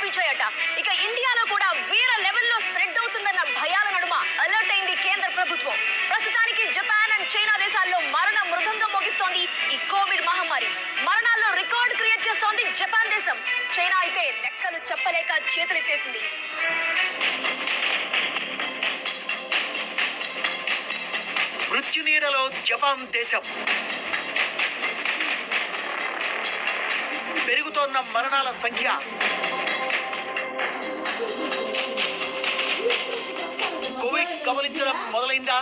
వ్యాపించాయట ఇక ఇండియాలో కూడా వేరే లెవెల్లో స్ప్రెడ్ అవుతుందన్న భయాల నడుమ అలర్ట్ అయింది కేంద్ర ప్రభుత్వం ప్రస్తుతానికి జపాన్ అండ్ చైనా దేశాల్లో మరణ మృదంగం మోగిస్తోంది ఈ కోవిడ్ మహమ్మారి మరణాల్లో రికార్డ్ క్రియేట్ చేస్తోంది జపాన్ దేశం చైనా అయితే లెక్కలు చెప్పలేక చేతులెత్తేసింది మృత్యునీడలో జపాన్ దేశం పెరుగుతోన్న మరణాల సంఖ్య కోవిడ్ కబలించడం మొదలైందా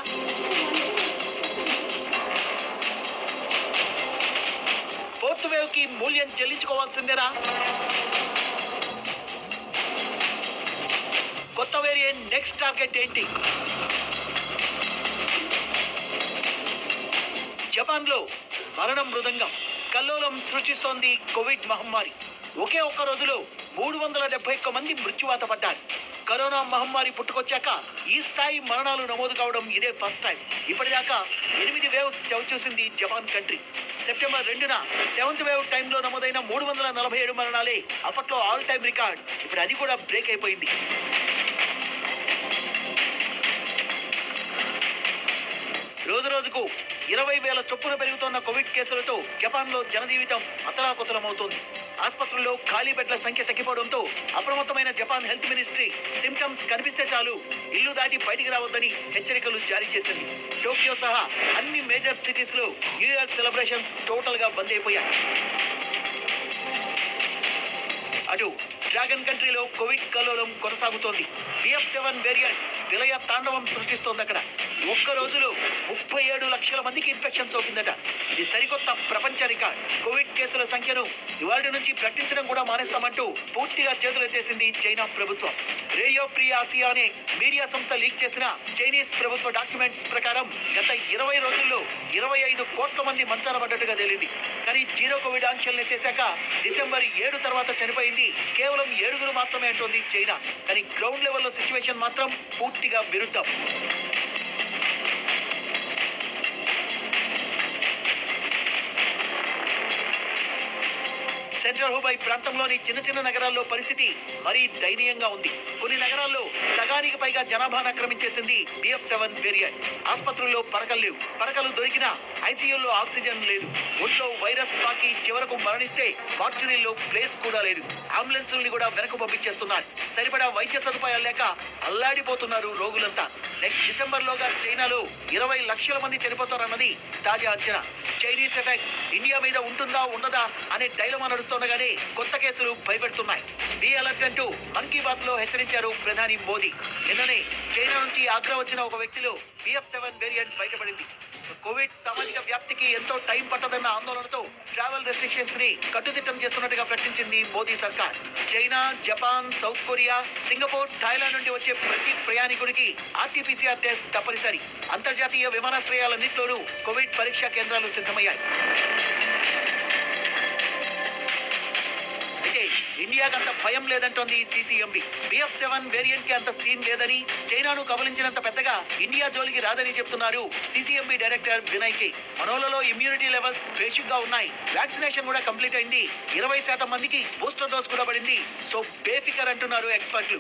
ఫోర్త్ వేవ్ కి మూల్యం చెల్లించుకోవాల్సిందేనా కొత్త వేరియంట్ నెక్స్ట్ టార్గెట్ ఏంటి జపాన్ లో మరణ మృదంగం కల్లోలం సృష్టిస్తోంది కోవిడ్ మహమ్మారి ఒకే ఒక్క రోజులో మూడు వందల డెబ్బై ఒక్క మంది మృత్యువాత పడ్డారు కరోనా మహమ్మారి పుట్టుకొచ్చాక ఈ స్థాయి మరణాలు నమోదు కావడం ఇదే ఫస్ట్ టైం ఇప్పటిదాకా ఎనిమిది వేవ్స్ చవిచూసింది జపాన్ కంట్రీ సెప్టెంబర్ రెండున సెవెంత్ వేవ్ టైంలో నమోదైన మూడు వందల నలభై ఏడు మరణాలే అప్పట్లో ఆల్ టైమ్ రికార్డ్ ఇప్పుడు అది కూడా బ్రేక్ అయిపోయింది రోజు రోజుకు ఇరవై వేల చొప్పున పెరుగుతున్న కోవిడ్ కేసులతో జపాన్ లో జనజీవితం అతలాకుతలమవుతోంది ఆసుపత్రుల్లో ఖాళీ బెడ్ల సంఖ్య తగ్గిపోవడంతో అప్రమత్తమైన జపాన్ హెల్త్ మినిస్ట్రీ సిమ్టమ్స్ కనిపిస్తే చాలు ఇల్లు దాటి బయటికి రావద్దని హెచ్చరికలు జారీ చేసింది టోక్యో సహా అన్ని మేజర్ సిటీస్ లో న్యూ ఇయర్ సెలబ్రేషన్స్ టోటల్ గా బంద్ అయిపోయాయి అటు డ్రాగన్ కంట్రీలో కోవిడ్ కల్లోలం కొనసాగుతోంది బిఎఫ్ సెవెన్ వేరియంట్ విలయ తాండవం సృష్టిస్తోంది అక్కడ ఒక్క రోజులో ముప్పై ఏడు లక్షల మందికి ఇన్ఫెక్షన్ సోకిందట ఇది సరికొత్త ప్రపంచ రికార్డ్ కోవిడ్ కేసుల సంఖ్యను ఇవాళ నుంచి ప్రకటించడం కూడా మానేస్తామంటూ పూర్తిగా చేతులెత్తేసింది చైనా ప్రభుత్వం రేడియో ఫ్రీ ఆసియా అనే మీడియా సంస్థ లీక్ చేసిన చైనీస్ ప్రభుత్వ డాక్యుమెంట్స్ ప్రకారం గత ఇరవై రోజుల్లో ఇరవై ఐదు కోట్ల మంది మంచాన పడ్డట్టుగా తేలింది కానీ జీరో కోవిడ్ ఆంక్షలు ఎత్తేశాక డిసెంబర్ ఏడు తర్వాత చనిపోయింది కేవలం ఏడుగురు మాత్రమే అంటోంది చైనా కానీ గ్రౌండ్ లెవెల్లో సిచ్యువేషన్ మాత్రం పూర్తిగా విరుద్ధం సెంట్రల్ హుబై ప్రాంతంలోని చిన్న చిన్న నగరాల్లో పరిస్థితి మరీ దయనీయంగా ఉంది కొన్ని నగరాల్లో సగానికి పైగా జనాభాను ఆక్రమించేసింది బిఎఫ్ సెవెన్ వేరియంట్ ఆసుపత్రుల్లో పడకలు లేవు పడకలు దొరికినా ఐసీయూలో ఆక్సిజన్ లేదు ఒంట్లో వైరస్ పాకి చివరకు మరణిస్తే మార్చురీల్లో ప్లేస్ కూడా లేదు అంబులెన్సుల్ని కూడా వెనక్కు పంపించేస్తున్నారు సరిపడా వైద్య సదుపాయాలు లేక అల్లాడిపోతున్నారు రోగులంతా నెక్స్ట్ డిసెంబర్ లోగా చైనాలో ఇరవై లక్షల మంది చనిపోతారన్నది తాజా అంచనా చైనీస్ ఎఫెక్ట్ ఇండియా మీద ఉంటుందా ఉండదా అనే డైలమా నడుస్తుండగానే కొత్త కేసులు భయపెడుతున్నాయి బీ అలర్ట్ అంటూ మన్ కీ బాత్ లో హెచ్చరించారు ప్రధాని మోదీ నిన్ననే చైనా నుంచి ఆగ్రా వచ్చిన ఒక వ్యక్తిలో బిఎఫ్ సెవెన్ వేరియంట్ బయటపడింది కోవిడ్ సామాజిక వ్యాప్తికి ఎంతో టైం పట్టదన్న ఆందోళనతో ట్రావెల్ రెస్ట్రిక్షన్స్ ని కట్టుదిట్టం చేస్తున్నట్టుగా ప్రకటించింది మోదీ సర్కార్ China Japan South Korea Singapore Thailand నుండి వచ్చే ప్రతి ప్రయాణికుడికి ఆర్టీపీసీఆర్ టెస్ట్ తప్పనిసరి అంతర్జాతీయ విమానాశ్రయాలన్నింటిలోనూ కోవిడ్ పరీక్షా కేంద్రాలు సిద్ధమయ్యాయి అయితే ఇండియాకి అంత భయం లేదంటోంది సీసీఎంబి బిఎఫ్ సెవెన్ వేరియంట్ కి అంత సీన్ లేదని చైనాను కబలించినంత పెద్దగా ఇండియా జోలికి రాదని చెప్తున్నారు సీసీఎంబి డైరెక్టర్ వినయ్ కే మనోలలో ఇమ్యూనిటీ లెవెల్స్ బేసిక్ గా ఉన్నాయి వ్యాక్సినేషన్ కూడా కంప్లీట్ అయింది ఇరవై శాతం మందికి బూస్టర్ డోస్ కూడా పడింది సో బేఫికర్ అంటున్నారు ఎక్స్పర్ట్లు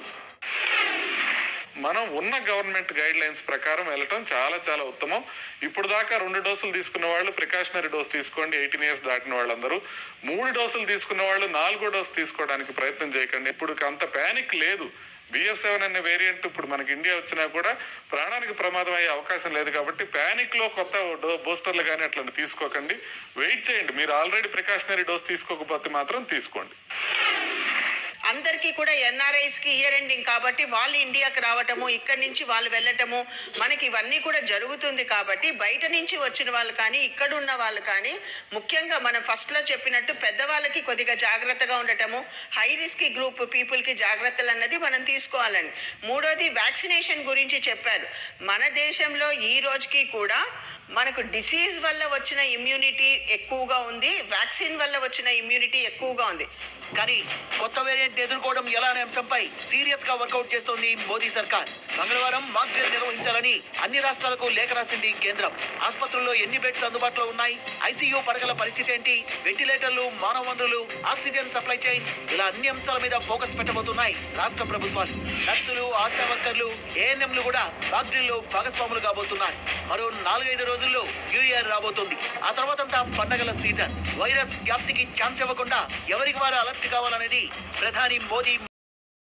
మనం ఉన్న గవర్నమెంట్ గైడ్ లైన్స్ ప్రకారం వెళ్ళటం చాలా చాలా ఉత్తమం ఇప్పుడు దాకా రెండు డోసులు తీసుకున్న వాళ్ళు ప్రికాషనరీ డోస్ తీసుకోండి ఎయిటీన్ ఇయర్స్ దాటిన వాళ్ళందరూ మూడు డోసులు తీసుకున్న వాళ్ళు నాలుగో డోసు తీసుకోవడానికి ప్రయత్నం చేయకండి ఇప్పుడు అంత ప్యానిక్ లేదు బిఎఫ్ సెవెన్ అనే వేరియంట్ ఇప్పుడు మనకి ఇండియా వచ్చినా కూడా ప్రాణానికి ప్రమాదం అయ్యే అవకాశం లేదు కాబట్టి ప్యానిక్ లో కొత్త డో బూస్టర్లు కానీ అట్లా తీసుకోకండి వెయిట్ చేయండి మీరు ఆల్రెడీ ప్రికాషనరీ డోస్ తీసుకోకపోతే మాత్రం తీసుకోండి అందరికీ కూడా ఎన్ఆర్ఐస్ కి ఇయర్ ఎండింగ్ కాబట్టి వాళ్ళు ఇండియాకి రావటము ఇక్కడి నుంచి వాళ్ళు వెళ్ళటము మనకి ఇవన్నీ కూడా జరుగుతుంది కాబట్టి బయట నుంచి వచ్చిన వాళ్ళు కానీ ఇక్కడ ఉన్న వాళ్ళు కానీ ముఖ్యంగా మనం ఫస్ట్ లో చెప్పినట్టు పెద్దవాళ్ళకి కొద్దిగా జాగ్రత్తగా ఉండటము హై రిస్క్ గ్రూప్ పీపుల్ కి జాగ్రత్తలు అన్నది మనం తీసుకోవాలని మూడోది వ్యాక్సినేషన్ గురించి చెప్పారు మన దేశంలో ఈ రోజుకి కూడా మనకు డిసీజ్ వల్ల వచ్చిన ఇమ్యూనిటీ ఎక్కువగా ఉంది వ్యాక్సిన్ వల్ల వచ్చిన ఇమ్యూనిటీ ఎక్కువగా ఉంది కానీ కొత్త వేరియంట్ ఎదుర్కోవడం ఎలా అనే అంశంపై సీరియస్ గా వర్కౌట్ చేస్తోంది మోదీ సర్కార్ మంగళవారం మాక్ డ్రిల్ నిర్వహించాలని అన్ని రాష్ట్రాలకు లేఖ రాసింది కేంద్రం ఆసుపత్రుల్లో ఎన్ని బెడ్స్ అందుబాటులో ఉన్నాయి ఐసీయూ పడకల పరిస్థితి ఏంటి వెంటిలేటర్లు మానవ వనరులు ఆక్సిజన్ సప్లై చైన్ ఇలా అన్ని అంశాల మీద ఫోకస్ పెట్టబోతున్నాయి రాష్ట్ర ప్రభుత్వాలు నర్సులు ఆశా వర్కర్లు ఏఎన్ఎంలు కూడా మాక్ డ్రిల్ లో భాగస్వాములు కాబోతున్నారు మరో నాలుగైదు రోజుల్లో న్యూ ఇయర్ రాబోతుంది ఆ తర్వాతంతా పండగల సీజన్ వైరస్ వ్యాప్తికి ఛాన్స్ ఇవ్వకుండా ఎవరికి వారు అలర్ట్ కావాలనేది ప్రధాని మోదీ